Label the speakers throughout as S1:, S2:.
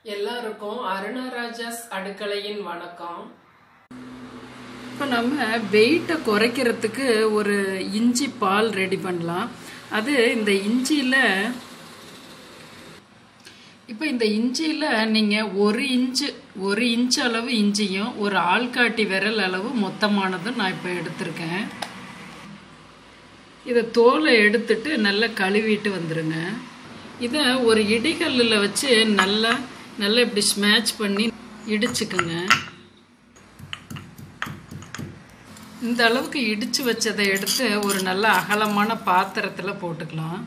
S1: எல்லாருக்கும் அருணராஜாஸ் அடுக்கலையின் வணக்கம் இப்போ நம்ம வெயிட்டை குறைக்கிறதுக்கு ஒரு இஞ்சி பால் ரெடி பண்ணலாம் அது இந்த இஞ்சியில் இப்போ இந்த இஞ்சியில் நீங்கள் ஒரு இன்ச்சு ஒரு இன்ச் அளவு இஞ்சியும் ஒரு ஆள்காட்டி விரல் அளவு மொத்தமானதும் நான் இப்போ எடுத்திருக்கேன் இதை தோலை எடுத்துட்டு நல்லா கழுவிட்டு வந்துடுங்க இதை ஒரு இடிகல்லில் வச்சு நல்லா நல்லா இப்படி ஸ்மேட்ச் பண்ணி இடிச்சுக்குங்க இந்த அளவுக்கு இடிச்சு வச்சதை எடுத்து ஒரு நல்ல அகலமான பாத்திரத்தில் போட்டுக்கலாம்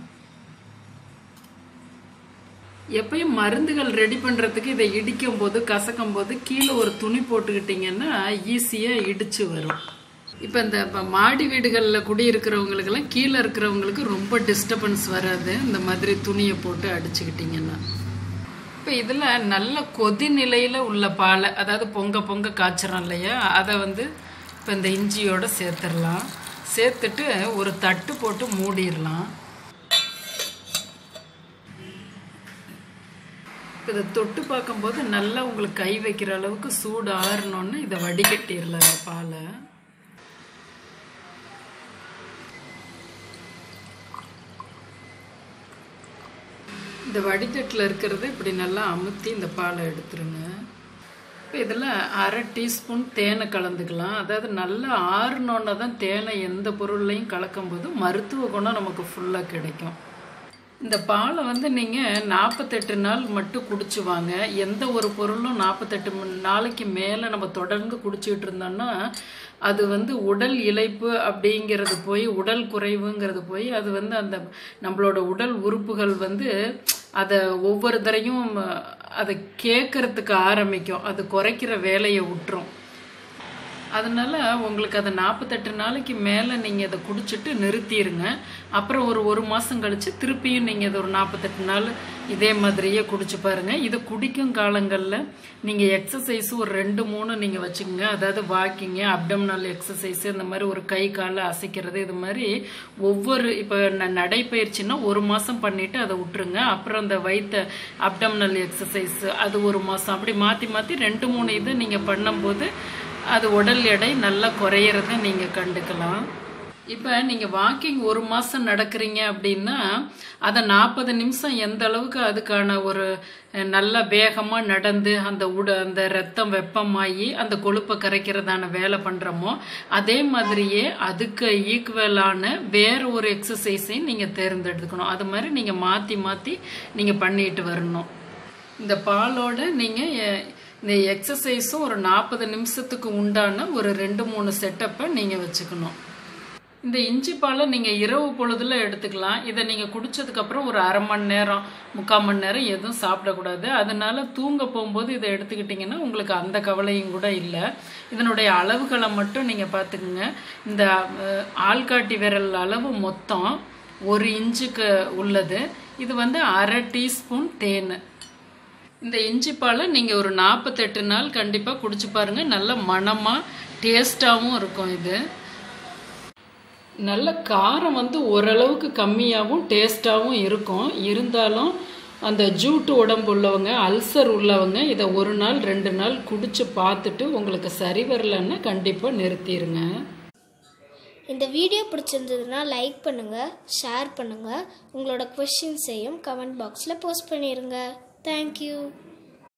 S1: எப்பயும் மருந்துகள் ரெடி பண்ணுறதுக்கு இதை இடிக்கும் போது கசக்கும் போது கீழே ஒரு துணி போட்டுக்கிட்டிங்கன்னா ஈஸியாக இடிச்சு வரும் இப்போ இந்த இப்போ மாடி வீடுகளில் குடியிருக்கிறவங்களுக்கெல்லாம் கீழே இருக்கிறவங்களுக்கு ரொம்ப டிஸ்டர்பன்ஸ் வராது இந்த மாதிரி துணியை போட்டு அடிச்சுக்கிட்டிங்கன்னா இப்போ இதில் நல்ல கொதி நிலையில் உள்ள பாலை அதாவது பொங்க பொங்க காய்ச்சறோம் இல்லையா அதை வந்து இப்போ இந்த இஞ்சியோட சேர்த்துடலாம் சேர்த்துட்டு ஒரு தட்டு போட்டு மூடிடலாம் இதை தொட்டு பார்க்கும்போது நல்லா உங்களுக்கு கை வைக்கிற அளவுக்கு சூடு ஆறணுன்னு இதை வடிகட்டிடலாம் பாலை இந்த வடித்தட்டில் இருக்கிறது இப்படி நல்லா அமுத்தி இந்த பாலை எடுத்துருங்க இப்போ இதில் அரை டீஸ்பூன் தேனை கலந்துக்கலாம் அதாவது நல்லா ஆறுனோன்னு தான் தேனை எந்த பொருள்லையும் கலக்கும்போது மருத்துவ குணம் நமக்கு ஃபுல்லாக கிடைக்கும் இந்த பாலை வந்து நீங்கள் நாற்பத்தெட்டு நாள் மட்டும் குடிச்சு வாங்க எந்த ஒரு பொருளும் நாற்பத்தெட்டு நாளைக்கு மேலே நம்ம தொடர்ந்து குடிச்சிட்டு இருந்தோம்னா அது வந்து உடல் இழைப்பு அப்படிங்கிறது போய் உடல் குறைவுங்கிறது போய் அது வந்து அந்த நம்மளோட உடல் உறுப்புகள் வந்து அதை ஒவ்வொரு தரையும் அதை கேட்கறதுக்கு ஆரம்பிக்கும் அது குறைக்கிற வேலையை விட்டுரும் அதனால உங்களுக்கு அதை நாற்பத்தெட்டு நாளைக்கு மேலே நீங்கள் இதை குடிச்சிட்டு நிறுத்திடுங்க அப்புறம் ஒரு ஒரு மாதம் கழித்து திருப்பியும் நீங்கள் இதை ஒரு நாற்பத்தெட்டு நாள் இதே மாதிரியே குடிச்சு பாருங்கள் இது குடிக்கும் காலங்களில் நீங்கள் எக்ஸசைஸ் ஒரு ரெண்டு மூணு நீங்கள் வச்சுக்கோங்க அதாவது வாக்கிங்கு அப்டம்னல் எக்ஸசைஸ் இந்த மாதிரி ஒரு கை காலை அசைக்கிறது இது மாதிரி ஒவ்வொரு இப்போ நடைப்பயிற்சின்னா ஒரு மாதம் பண்ணிவிட்டு அதை விட்டுருங்க அப்புறம் அந்த வைத்த அப்டம்னல் எக்ஸசைஸ் அது ஒரு மாதம் அப்படி மாற்றி மாற்றி ரெண்டு மூணு இது நீங்கள் பண்ணும்போது அது உடல் எடை நல்லா குறையிறத நீங்கள் கண்டுக்கலாம் இப்போ நீங்கள் வாக்கிங் ஒரு மாதம் நடக்கிறீங்க அப்படின்னா அதை நாற்பது நிமிஷம் எந்த அளவுக்கு அதுக்கான ஒரு நல்ல வேகமாக நடந்து அந்த உட அந்த ரத்தம் வெப்பமாகி அந்த கொழுப்பை கரைக்கிறதான வேலை பண்ணுறோமோ அதே மாதிரியே அதுக்கு ஈக்குவலான வேற ஒரு எக்ஸசைஸையும் நீங்கள் தேர்ந்தெடுக்கணும் அது மாதிரி நீங்கள் மாற்றி மாற்றி நீங்கள் பண்ணிட்டு வரணும் இந்த பாலோட நீங்கள் இந்த எக்ஸசைஸும் ஒரு நாற்பது நிமிஷத்துக்கு உண்டான ஒரு ரெண்டு மூணு செட்டப்பை நீங்கள் வச்சுக்கணும் இந்த இஞ்சி பாலை நீங்கள் இரவு பொழுதுல எடுத்துக்கலாம் இதை நீங்கள் குடிச்சதுக்கப்புறம் ஒரு அரை மணி நேரம் முக்கால் மணி நேரம் எதுவும் சாப்பிடக்கூடாது அதனால தூங்க போகும்போது இதை எடுத்துக்கிட்டிங்கன்னா உங்களுக்கு அந்த கவலையும் கூட இல்லை இதனுடைய அளவுகளை மட்டும் நீங்கள் பார்த்துக்குங்க இந்த ஆள்காட்டி விரல் அளவு மொத்தம் ஒரு இன்ச்சுக்கு உள்ளது இது வந்து அரை டீஸ்பூன் தேன் இந்த இஞ்சி பாலை நீங்கள் ஒரு நாற்பத்தெட்டு நாள் கண்டிப்பாக குடிச்சு பாருங்கள் நல்ல மணமாக டேஸ்டாகவும் இருக்கும் இது நல்ல காரம் வந்து ஓரளவுக்கு கம்மியாகவும் டேஸ்டாகவும் இருக்கும் இருந்தாலும் அந்த ஜூட்டு உடம்பு உள்ளவங்க அல்சர் உள்ளவங்க இதை ஒரு நாள் ரெண்டு நாள் குடிச்சு பார்த்துட்டு உங்களுக்கு சரி வரலன்னா கண்டிப்பாக நிறுத்திடுங்க
S2: இந்த வீடியோ பிடிச்சிருந்ததுன்னா லைக் பண்ணுங்கள் ஷேர் பண்ணுங்கள் உங்களோட கொஷின்ஸையும் கமெண்ட் பாக்ஸில் போஸ்ட் பண்ணிடுங்க தேங்க்யூ